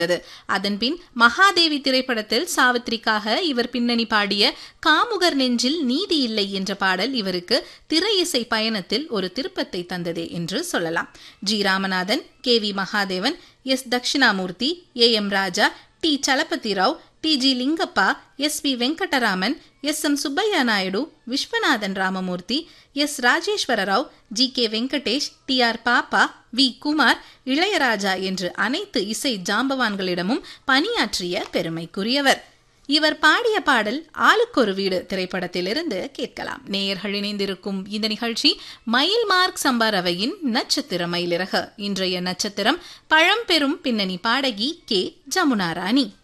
அதன்பின் மகாதேவி திரைப்படத்தில் சாவித்திரிக்காக இவர் பின்னணி பாடிய காமுகர் நெஞ்சில் நீதி இல்லை என்ற பாடல் இவருக்கு திரை இசை பயணத்தில் ஒரு திருப்பத்தை தந்ததே என்று சொல்லலாம் G Ramanathan K V Mahadevan S Dakshinamurthy A M Raja T Chalapathi Rao T G Lingappa S V Venkataraman S M Subbaiah Naidu Viswanathan Ramamurthy S Rajeswara Rao G K Venkatesh T R Pappa V Kumar Ilaiyaraaja என்று அனைத்து இசை ஜாம்பவான்களிடமும் பணியாற்றிய பெருமைக்குரியவர் இவர் பாடிய பாடல் ஆளுக்கொரு வீடு திரைப்படத்திலிருந்து கேட்கலாம் நேயர்கள் இணைந்திருக்கும் இந்த நிகழ்ச்சி மயில் மார்க் சம்பாரவையின் நட்சத்திர மயிலிறகு இன்றைய நட்சத்திரம் பழம்பெரும் பின்னணி பாடகி கே ஜமுனா ராணி